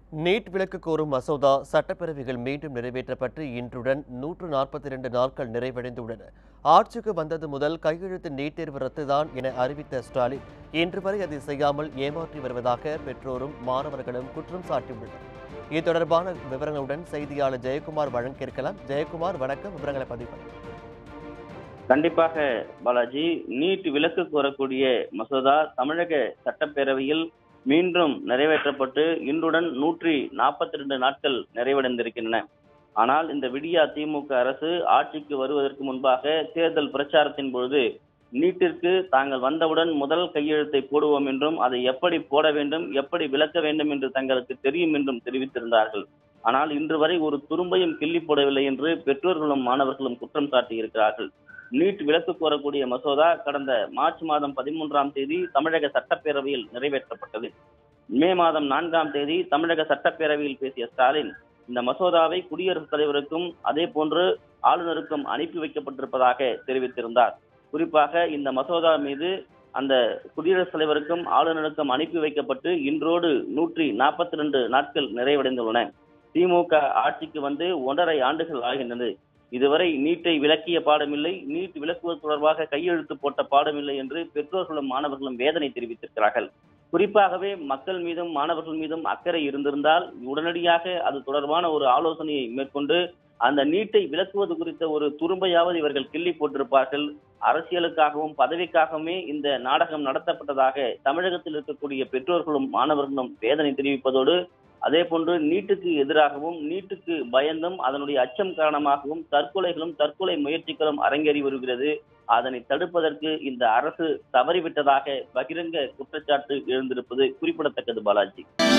NEET விலக்கு கோரும் மசோதா சட்டப்பேரவையில் மீண்டும் நிறைவேற்றப்பட்டு இன்றுடன் நூற்று நாற்பத்தி இரண்டு நாட்கள் நிறைவடைந்துள்ளன ஆட்சிக்கு வந்தது முதல் கையெழுத்து நீட் தேர்வு ரத்துதான் என அறிவித்த ஸ்டாலின் இன்று வரை அதை செய்யாமல் ஏமாற்றி வருவதாக பெற்றோரும் மாணவர்களும் குற்றம் சாட்டியுள்ளனர் இது தொடர்பான விவரங்களுடன் செய்தியாளர் ஜெயக்குமார் வழங்கியிருக்கலாம் ஜெயக்குமார் வணக்கம் விவரங்களை பதிவு பண்ணுங்க. கண்டிப்பாக பாலாஜி நீட் விலக்கு கோரக்கூடிய மசோதா தமிழக சட்டப்பேரவையில் மீண்டும் நிறைவேற்றப்பட்டு இன்றுடன் நூற்றி நாற்பத்தி ரெண்டு நாட்கள் நிறைவடைந்திருக்கின்றன ஆனால் இந்த விடியா திமுக அரசு ஆட்சிக்கு வருவதற்கு முன்பாக தேர்தல் பிரச்சாரத்தின் பொழுது நீட்டிற்கு தாங்கள் வந்தவுடன் முதல் கையெழுத்தை போடுவோம் என்றும் அதை எப்படி போட வேண்டும் எப்படி விளக்க வேண்டும் என்று தங்களுக்கு தெரியும் என்றும் தெரிவித்திருந்தார்கள் ஆனால் இன்று வரை ஒரு துரும்பையும் கிள்ளி போடவில்லை என்று பெற்றோர்களும் மாணவர்களும் குற்றம் சாட்டியிருக்கிறார்கள் நீட் விலக்கு கோரக்கூடிய மசோதா கடந்த மார்ச் மாதம் பதிமூன்றாம் தேதி தமிழக சட்டப்பேரவையில் நிறைவேற்றப்பட்டது மே மாதம் நான்காம் தேதி தமிழக சட்டப்பேரவையில் பேசிய ஸ்டாலின் இந்த மசோதாவை குடியரசுத் தலைவருக்கும் அதே போன்று ஆளுநருக்கும் அனுப்பி வைக்கப்பட்டிருப்பதாக தெரிவித்திருந்தார் குறிப்பாக இந்த மசோதா மீது அந்த குடியரசுத் தலைவருக்கும் ஆளுநருக்கும் அனுப்பி வைக்கப்பட்டு இன்றோடு நூற்றி நாற்பத்தி ரெண்டு நாட்கள் நிறைவடைந்துள்ளன திமுக ஆட்சிக்கு வந்து ஒன்றரை ஆண்டுகள் ஆகின்றது இதுவரை நீட்டை விலக்கிய பாடமில்லை நீட் விலக்குவது தொடர்பாக கையெழுத்து போட்ட பாடமில்லை என்று பெற்றோர்களும் மாணவர்களும் வேதனை தெரிவித்திருக்கிறார்கள் குறிப்பாகவே மக்கள் மீதும் மாணவர்கள் மீதும் அக்கறை இருந்திருந்தால் உடனடியாக அது தொடர்பான ஒரு ஆலோசனையை மேற்கொண்டு அந்த நீட்டை விலக்குவது குறித்த ஒரு துரும்பையாவது இவர்கள் கிள்ளி போட்டிருப்பார்கள் அரசியலுக்காகவும் பதவிக்காகவுமே இந்த நாடகம் நடத்தப்பட்டதாக தமிழகத்தில் இருக்கக்கூடிய பெற்றோர்களும் மாணவர்களும் வேதனை தெரிவிப்பதோடு அதே போன்று நீட்டுக்கு எதிராகவும் நீட்டுக்கு பயந்தும் அதனுடைய அச்சம் காரணமாகவும் தற்கொலைகளும் தற்கொலை முயற்சிகளும் அரங்கேறி வருகிறது அதனை தடுப்பதற்கு இந்த அரசு தவறிவிட்டதாக பகிரங்க குற்றச்சாட்டு எழுந்திருப்பது குறிப்பிடத்தக்கது பாலாஜி